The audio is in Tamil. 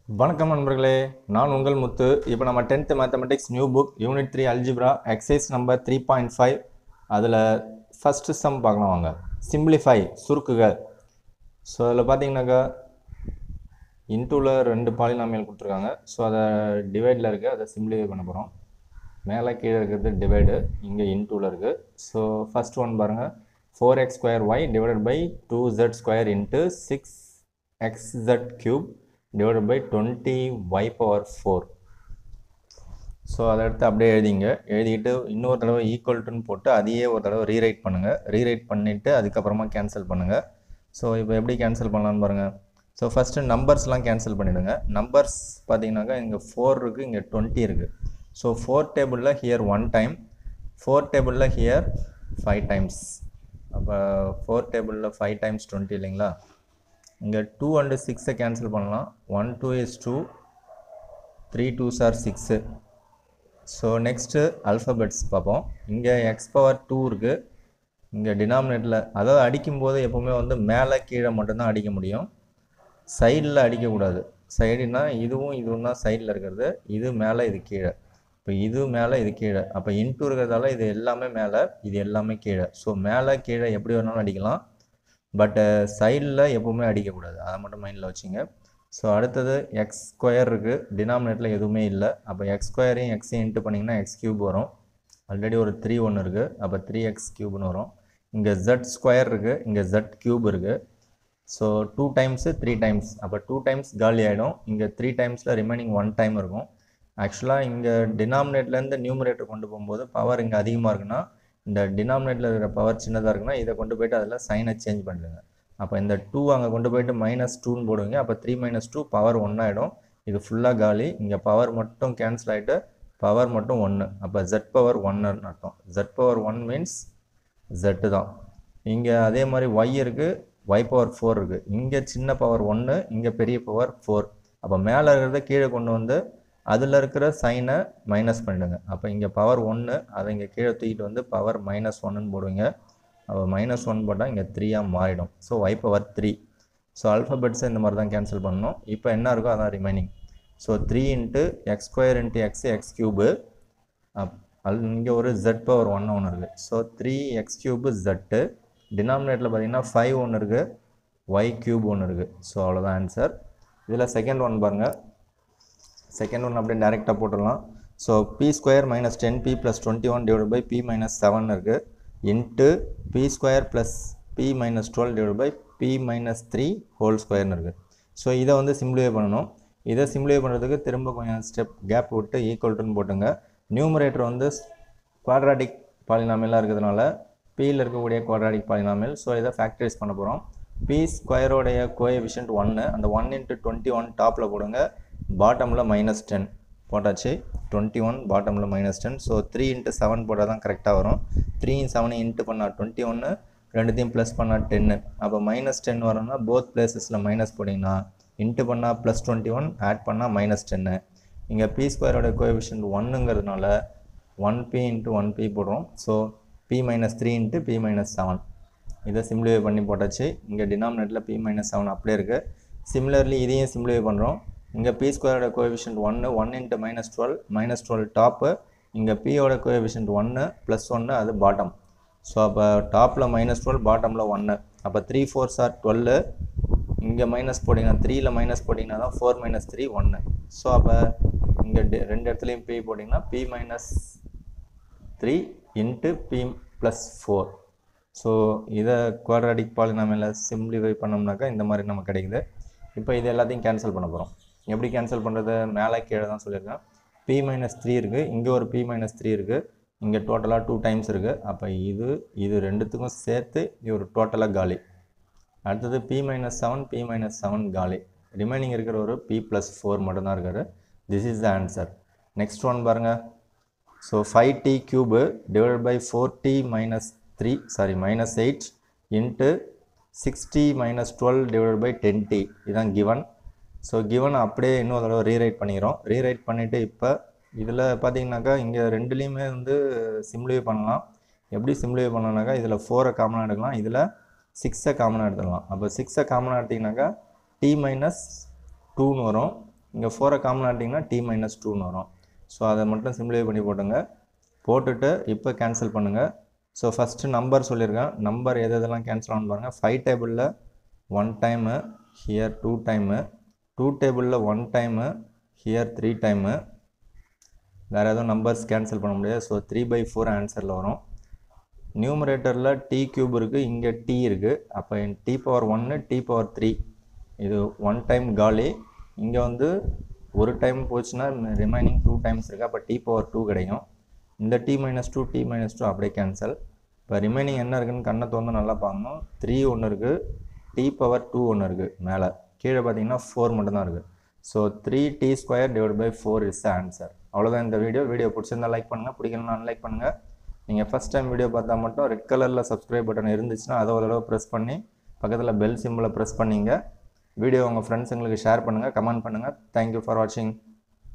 வணக்கம் நண்பர்களே நான் உங்கள் முத்து இப்போ நம்ம tenth mathematics new book unit three algebra exercise number three point five அதில் ஃபஸ்ட்டு சம் பார்க்கலாம் வாங்க சிம்பிளிஃபை சுருக்குக ஸோ அதில் பார்த்தீங்கன்னாக்கா இன்டூவில் ரெண்டு பாலினாமியல் கொடுத்துருக்காங்க ஸோ அதை டிவைடில் இருக்குது அதை சிம்பிளிஃபை பண்ண போகிறோம் மேலே கீழே இருக்கிறது டிவைடு இங்கே இன்டூவில் இருக்குது ஸோ ஃபஸ்ட் ஒன் பாருங்கள் four x square y divided by two z square into six x z cube divided by twenty y power four so அதை எடுத்து அப்படியே எழுதிங்க எழுதிட்டு இன்னொரு தடவை ஈக்குவல் டுன்னு போட்டு அதையே ஒரு தடவை ரீரைட் பண்ணுங்கள் ரீரைட் பண்ணிவிட்டு அதுக்கப்புறமா கேன்சல் பண்ணுங்கள் ஸோ இப்போ எப்படி கேன்சல் பண்ணலான்னு பாருங்கள் ஸோ ஃபஸ்ட்டு நம்பர்ஸ்லாம் கேன்சல் பண்ணிவிடுங்க நம்பர்ஸ் பார்த்தீங்கன்னாக்கா இங்கே ஃபோர் இருக்குது இங்கே டுவெண்ட்டி இருக்குது ஸோ ஃபோர் டேபிளில் ஹியர் ஒன் டைம் ஃபோர் டேபிளில் ஹியர் ஃபைவ் டைம்ஸ் அப்போ ஃபோர் டேபிளில் ஃபைவ் டைம்ஸ் டுவெண்ட்டி இல்லைங்களா இங்கே டூ அண்டு சிக்ஸை கேன்சல் பண்ணலாம் one two is two three two sir six so next alphabets பார்ப்போம் இங்கே எக்ஸ் பவர் டூ இருக்குது இங்கே டினாமினேட்டில் அதாவது அடிக்கும்போது எப்போவுமே வந்து மேலே கீழே மட்டும்தான் அடிக்க முடியும் சைடில் அடிக்கக்கூடாது சைடுனா இதுவும் இதுவும் தான் சைடில் இருக்கிறது இது மேலே இது கீழே இப்போ இது மேலே இது கீழே அப்போ இன்ட்டு இருக்கிறதால இது எல்லாமே மேலே இது எல்லாமே கீழே ஸோ மேலே கீழே எப்படி வேணாலும் அடிக்கலாம் பட்டு சைடில் எப்போவுமே அடிக்கக்கூடாது அதை மட்டும் மைண்டில் வச்சுங்க ஸோ அடுத்தது எக்ஸ் ஸ்கொயர் இருக்குது டினாமினேட்டில் எதுவுமே இல்லை அப்போ எக்ஸ் ஸ்கொயரையும் எக்ஸையும் இன்ட்டு பண்ணிங்கன்னா எக்ஸ் கியூப் வரும் ஆல்ரெடி ஒரு த்ரீ ஒன்று இருக்குது அப்போ த்ரீ எக்ஸ் கியூப்னு வரும் இங்கே ஜெட் ஸ்கொயர் இருக்குது இங்கே ஜெட் கியூப் இருக்குது so two times three times அப்போ டூ டைம்ஸ் காலி ஆகிடும் இங்கே த்ரீ டைம்ஸில் ரிமைனிங் ஒன் டைம் இருக்கும் ஆக்சுவலாக இங்கே டினாமினேட்லேருந்து நியூமரேட்டர் கொண்டு போகும்போது பவர் இங்கே அதிகமாக இருக்குன்னா இந்த டினாமினேட்டில் இருக்கிற பவர் சின்னதாக இருக்குன்னா இதை கொண்டு போயிட்டு அதில் சைனை சேஞ்ச் பண்ணிடுங்க அப்போ இந்த டூ அங்கே கொண்டு போயிட்டு மைனஸ் டூன்னு போடுவீங்க அப்போ three minus two power one ஆகிடும் இது ஃபுல்லாக காலி இங்கே பவர் மட்டும் கேன்சல் ஆகிட்டு பவர் மட்டும் ஒன்று அப்போ ஜெட் பவர் ஒன்னுன்னு அர்த்தம் z power one means z தான் இங்கே அதே மாதிரி ஒய் இருக்குது ஒய் பவர் ஃபோர் இருக்குது இங்கே சின்ன பவர் ஒன்று இங்கே பெரிய பவர் ஃபோர் அப்போ மேலே இருக்கிறத கீழே கொண்டு வந்து அதில் இருக்கிற சைனை மைனஸ் பண்ணிடுங்க அப்போ இங்கே பவர் ஒன்று அதை இங்கே கீழே தூக்கிட்டு வந்து பவர் மைனஸ் ஒன்றுன்னு போடுவீங்க அப்போ மைனஸ் ஒன் போட்டால் இங்கே த்ரீயாக மாறிடும் so y power three so அல்ஃபபெட்ஸை இந்த மாதிரி தான் கேன்சல் பண்ணணும் இப்போ என்ன இருக்கோ அதான் remaining so three into x square into x x cube up அது இங்கே ஒரு ஜெட் பவர் ஒன்று ஒன்று இருக்குது so three x cube z டினாமினேட்டில் பார்த்தீங்கன்னா ஃபைவ் ஒன்று இருக்குது ஒய் க்யூப் ஒன்று இருக்குது ஸோ அவ்வளோதான் ஆன்சர் இதில் செகண்ட் ஒன் பாருங்கள் செகண்ட் ஒன் அப்படியே டேரெக்டாக போட்டுடலாம் so p square minus ten p plus twenty one divide by p minus seven இருக்குது into p square plus p minus twelve divide by p minus three whole ஸ்கொயர்னு இருக்குது ஸோ இதை வந்து சிம்பிளிஃபை பண்ணணும் இதை சிம்பிளிஃபை பண்ணுறதுக்கு திரும்ப கொஞ்சம் ஸ்டெப் கேப் விட்டு ஈக்குவல் டுன்னு போட்டுங்க நியூமரேட்டர் வந்து குவாட்ராட்டிக் பாலினாமியலாக இருக்கிறதுனால பியில் இருக்கக்கூடிய குவாட்ராட்டிக் பாலினாமியல் ஸோ இதை ஃபேக்டரைஸ் பண்ண போகிறோம் பி ஸ்கொயரோடைய கோஎஃபிஷியன்ட் ஒன்று அந்த ஒன் இன்ட்டு டுவெண்ட்டி ஒன் டாப்பில் போடுங்க பாட்டமில் மைனஸ் டென் போட்டாச்சு டுவெண்ட்டி ஒன் பாட்டமில் minus ten so three into seven போட்டால் தான் கரெக்டாக வரும் த்ரீ செவனை இன்ட்டு பண்ணால் டுவெண்ட்டி ஒன்று ரெண்டுத்தையும் ப்ளஸ் பண்ணால் டென்னு அப்போ மைனஸ் டென் வரணும்னா போத் பிளேசஸில் மைனஸ் போட்டிங்கன்னா இன்ட்டு பண்ணால் ப்ளஸ் டுவெண்ட்டி ஒன் ஆட் பண்ணால் மைனஸ் டென்னு இங்கே பி ஸ்கொயரோட கோஎஃபிஷியன்ட் ஒன்றுங்கிறதுனால one p into one p போடுறோம் so p minus three into p minus seven இதை சிம்பிளிஃபை பண்ணி போட்டாச்சு இங்கே டினாமினேட்டில் பி மைனஸ் செவன் அப்படியே இருக்குது சிமிலர்லி இதையும் சிம்பிளிஃபை பண்ணுறோம் இங்கே பி ஸ்கொயரோட கோஎஃபிஷியன்ட் ஒன்று one into minus twelve minus twelve top இங்கே பியோட கோஎஃபிஷியன்ட் ஒன்று ப்ளஸ் ஒன்று அது பாட்டம் ஸோ அப்போ டாப்பில் மைனஸ் டுவெல் பாட்டமில் ஒன்று அப்போ த்ரீ ஃபோர் சார் டுவெல்லு இங்கே மைனஸ் போட்டிங்கன்னா த்ரீயில் மைனஸ் போட்டிங்கன்னா தான் ஃபோர் மைனஸ் த்ரீ ஒன்று ஸோ அப்போ இங்கே ரெண்டு இடத்துலையும் பி போட்டிங்கன்னா p minus three into p plus four so இதை குவாட்ராட்டிக் பாலினாமியில் சிம்பிளிஃபை பண்ணோம்னாக்கா இந்த மாதிரி நமக்கு கிடைக்குது இப்போ இது எல்லாத்தையும் கேன்சல் பண்ண போகிறோம் எப்படி கேன்சல் பண்ணுறது மேலே கீழே தான் சொல்லியிருக்கேன் பி மைனஸ் த்ரீ இருக்குது இங்கே ஒரு பி மைனஸ் த்ரீ இருக்குது இங்கே டோட்டலாக டூ டைம்ஸ் இருக்குது அப்போ இது இது ரெண்டுத்துக்கும் சேர்த்து இது ஒரு டோட்டலாக காலி அடுத்தது p minus seven p minus seven காலி ரிமைனிங் இருக்கிற ஒரு பி ப்ளஸ் ஃபோர் மட்டும்தான் இருக்காரு this is the answer next one பாருங்கள் so five t cube divide by four t minus three sorry minus eight into sixty minus twelve divide by ten t இதுதான் கிவன் ஸோ கிவன் அப்படியே இன்னொரு தடவை ரீரைட் பண்ணிக்கிறோம் ரீரைட் பண்ணிவிட்டு இப்போ இதில் பார்த்தீங்கன்னாக்கா இங்கே ரெண்டுலேயுமே வந்து சிம்ப்ளிஃபை பண்ணலாம் எப்படி சிம்ப்ளிஃபை பண்ணலாம்னாக்கா இதில் ஃபோரை காமனாக எடுக்கலாம் இதில் சிக்ஸை காமனாக எடுத்துக்கலாம் அப்போ சிக்ஸை காமனாக எடுத்திங்கனாக்கா டி மைனஸ் டூன்னு வரும் இங்கே ஃபோரை காமன் ஆட்டிங்கன்னா டி மைனஸ் டூன்னு வரும் ஸோ அதை மட்டும் சிம்பிளிஃபை பண்ணி போட்டுங்க போட்டுட்டு இப்போ கேன்சல் பண்ணுங்கள் ஸோ ஃபஸ்ட்டு நம்பர் சொல்லியிருக்கேன் நம்பர் எது எதெல்லாம் கேன்சல் ஆகணும் பாருங்கள் ஃபைவ் டேபிளில் one time here two time two டேபிளில் one time here three time வேறு எதுவும் நம்பர்ஸ் கேன்சல் பண்ண முடியாது ஸோ த்ரீ பை ஃபோர் ஆன்சரில் வரும் நியூமரேட்டரில் டி கியூப் இருக்குது இங்கே டி இருக்குது அப்போ டி பவர் ஒன்று டி பவர் த்ரீ இது ஒன் டைம் காலி இங்கே வந்து ஒரு டைம் போச்சுன்னா ரிமைனிங் டூ டைம்ஸ் இருக்குது அப்போ டி பவர் டூ கிடைக்கும் இந்த t minus two t minus two அப்படியே கேன்சல் இப்போ ரிமைனிங் என்ன இருக்குன்னு கண்ணை திறந்து நல்லா பார்க்கணும் த்ரீ ஒன்று இருக்குது டி பவர் டூ ஒன்று இருக்குது மேலே கீழே பார்த்தீங்கன்னா ஃபோர் மட்டும்தான் இருக்குது so three t square divide by four is the answer அவ்வளோதான் இந்த வீடியோ வீடியோ பிடிச்சிருந்தா லைக் பண்ணுங்கள் பிடிக்கலன்னா அன்லைக் பண்ணுங்கள் நீங்கள் ஃபஸ்ட் டைம் வீடியோ பார்த்தா மட்டும் ரெட் கலரில் சப்ஸ்கிரைப் பட்டன் இருந்துச்சுன்னா அதை ஒரு தடவை ப்ரெஸ் பண்ணி பக்கத்தில் பெல் சிம்பிளை ப்ரெஸ் பண்ணிங்க வீடியோ உங்கள் ஃப்ரெண்ட்ஸுங்களுக்கு ஷேர் பண்ணுங்கள் கமெண்ட் பண்ணுங்கள் தேங்க்யூ ஃபார் வாட்சிங்